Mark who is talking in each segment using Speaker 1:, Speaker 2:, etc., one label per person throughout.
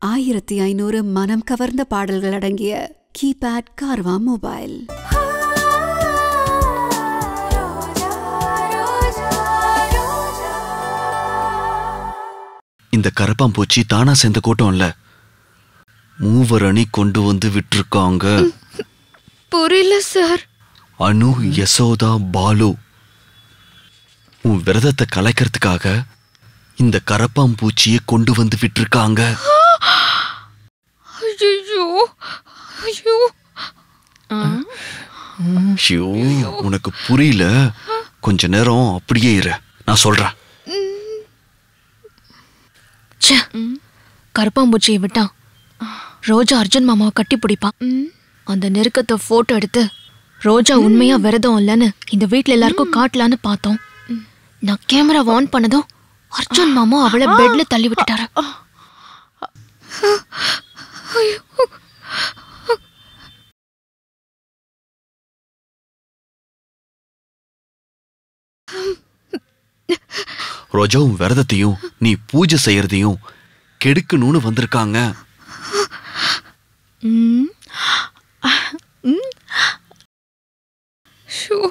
Speaker 1: ஆயிரத்தி ஐநூறு மனம் கவர்ந்த பாடல்கள் அடங்கிய கீபேட் கார்வா மொபைல்
Speaker 2: இந்த கரப்பாம்பூச்சி தானா சேர்ந்த கூட்டம் இல்ல மூவர் அணி கொண்டு வந்து விட்டிருக்காங்க
Speaker 3: புரியல சார்
Speaker 2: அனு யசோதா பாலு உன் விரதத்தை கலைக்கிறதுக்காக இந்த கரப்பாம்பூச்சியை கொண்டு வந்து விட்டிருக்காங்க
Speaker 3: ஐயோ ஐயோ
Speaker 2: ஐயோ உனக்கு புரியல கொஞ்ச நேரம் அப்படியே இரு நான் சொல்றேன்
Speaker 4: ச்சே கருப்பாம்பூச்சியை விட்டான் ரோஜா அர்ஜுன் மாமாவை கட்டி பிடிப்பான் அந்த நெருக்கத்தை போட்டோ எடுத்து ரோஜா உண்மையா விரதம் இல்லைன்னு இந்த வீட்ல எல்லாருக்கும் காட்டலான்னு பார்த்தோம் நான் கேமரா ஆன் பண்ணதும் அர்ஜுன் மாமா அவளை பெட்ல தள்ளி விட்டுட்டாரு
Speaker 2: ரோஜா உன் விரதத்தையும் நீ பூஜை செய்யறதையும் கெடுக்கணும்னு வந்திருக்காங்க
Speaker 4: ம்,
Speaker 3: ஷோ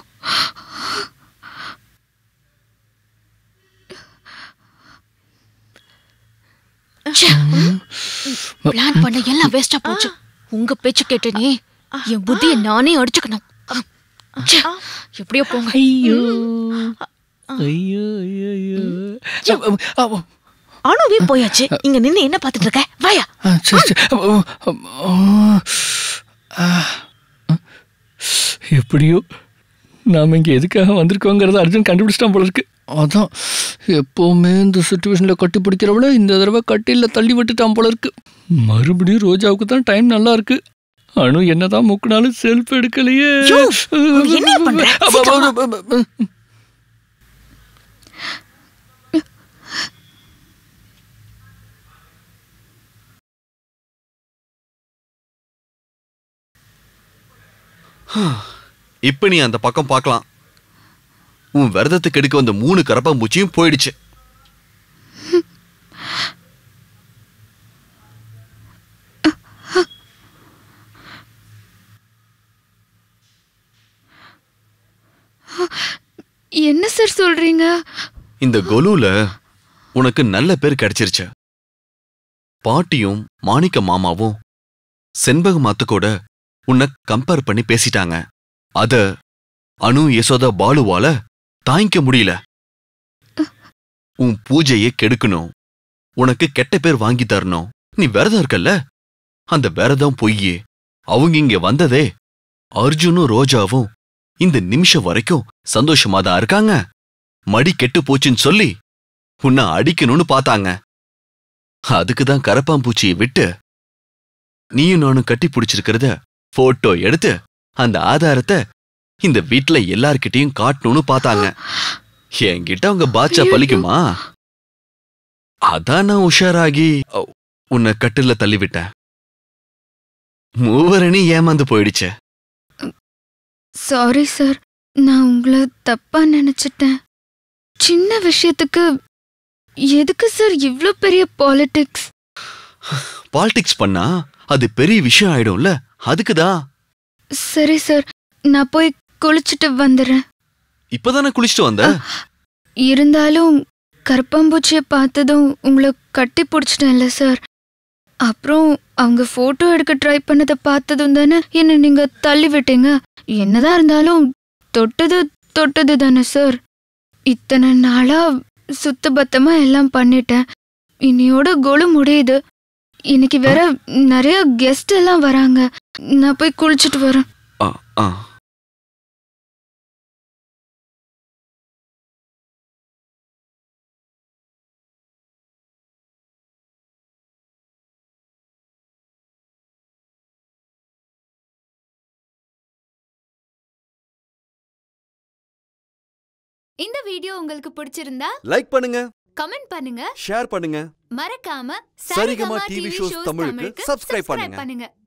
Speaker 4: ச்சே. பிளான் பண்ண எல்லாம் வேஸ்டா போச்சு உங்க பேச்சு கேட்டனே என் புத்தியை நானே அடிச்சுக்கணும் ச்சே. எப்படியோ போங்க
Speaker 5: ஐயோ ஐயோ ஐயோ ஐயோ அ, அ,
Speaker 6: அணுவே போயாச்சு இங்க நின்னு என்ன பாத்துட்டு இருக்க வாயா
Speaker 5: அ, சரி, சரி. அ, அ, அ, அ, எப்படியோ நாம இங்க எதுக்காக வந்திருக்கோங்கிறத அர்ஜுன் கண்டுபிடிச்சிட்டான் போல இருக்கு அதான் எப்பவுமே இந்த சுச்சுவேஷன்ல கட்டி பிடிக்கிறவள இந்த தடவை கட்டில தள்ளி விட்டுட்டான் போல இருக்கு மறுபடியும் ரோஜாவுக்கு தான் டைம் நல்லா இருக்கு அனு என்னதான் முக்குனாலும் செல்ஃப் எடுக்கலையே
Speaker 6: ஐயோ, அங்க என்ன பண்ற? சீக்கிரமா.
Speaker 5: அப்ப, அப்ப, அப்ப, அப்ப.
Speaker 2: இப்ப நீ அந்த பக்கம் பார்க்கலாம் உன் விரதத்துக்கு எடுக்க வந்த மூணு கரப்பாம்பூச்சியும் போயிடுச்சு
Speaker 3: என்ன சார் சொல்றீங்க
Speaker 2: இந்த கொலுல உனக்கு நல்ல பேர் கிடைச்சிருச்சு பாட்டியும் மாணிக்க மாமாவும் செண்பக மாத்து கூட உன்னை கம்பேர் பண்ணி பேசிட்டாங்க அத அனு யசோதா பாலுவால தாங்கிக்க முடியல உன் பூஜையை கெடுக்கணும் உனக்கு கெட்ட பேர் வாங்கி தரணும் நீ விரதம் இருக்கல்ல அந்த விரதம் பொய்யே அவங்க இங்க வந்ததே அர்ஜுனும் ரோஜாவும் இந்த நிமிஷம் வரைக்கும் சந்தோஷமா தான் இருக்காங்க மடி கெட்டு போச்சுன்னு சொல்லி உன்னை அடிக்கணும்னு பார்த்தாங்க அதுக்கு தான் கரப்பாம்பூச்சியை விட்டு நீயும் நானும் கட்டி பிடிச்சிருக்கிறத போட்டோ எடுத்து அந்த ஆதாரத்தை இந்த வீட்ல எல்லார்கிட்டயும் காட்டணும்னு பார்த்தாங்க என்கிட்ட அவங்க பாட்சா பலிக்குமா அதான் நான் உஷாராகி அ, உன்னை கட்டில தள்ளி விட்டேன் மூவரணி ஏமாந்து போயிடுச்சே
Speaker 3: சாரி சார் நான் உங்களை தப்பா நினைச்சிட்டேன் சின்ன விஷயத்துக்கு எதுக்கு சார் இவ்ளோ பெரிய பாலிடிக்ஸ்
Speaker 2: பாலிடிக்ஸ் பண்ணா அது பெரிய விஷயம் ஆயிடும்ல அதுக்குதான்
Speaker 3: சரி சார் நான் போய் குளிச்சுட்டு வந்துடுறேன்
Speaker 2: இப்பதானே குளிச்சுட்டு வந்த
Speaker 3: இருந்தாலும் கரப்பாம்பூச்சியை பார்த்ததும் உங்களை கட்டி பிடிச்சிட்டேன்ல சார் அப்புறம் அவங்க ஃபோட்டோ எடுக்க ட்ரை பண்ணதை பார்த்ததும் தானே என்னை நீங்க தள்ளி விட்டீங்க என்னதான் இருந்தாலும் தொட்டது தொட்டது தானே சார் இத்தனை நாளா சுத்த பத்தமா எல்லாம் பண்ணிட்டேன் இன்னையோட கொலு முடியுது இன்னைக்கு வேற நிறைய கெஸ்ட் எல்லாம் வராங்க நான் போய் குளிச்சுட்டு வரேன்
Speaker 2: ஆ, ஆ.
Speaker 7: இந்த வீடியோ உங்களுக்கு பிடிச்சிருந்தா
Speaker 2: லைக் பண்ணுங்க
Speaker 7: கமெண்ட் பண்ணுங்க
Speaker 2: ஷேர் பண்ணுங்க
Speaker 7: மறக்காம
Speaker 2: சரிகமா TV shows தமிழுக்கு subscribe பண்ணுங்க.
Speaker 7: பண்ணுங்க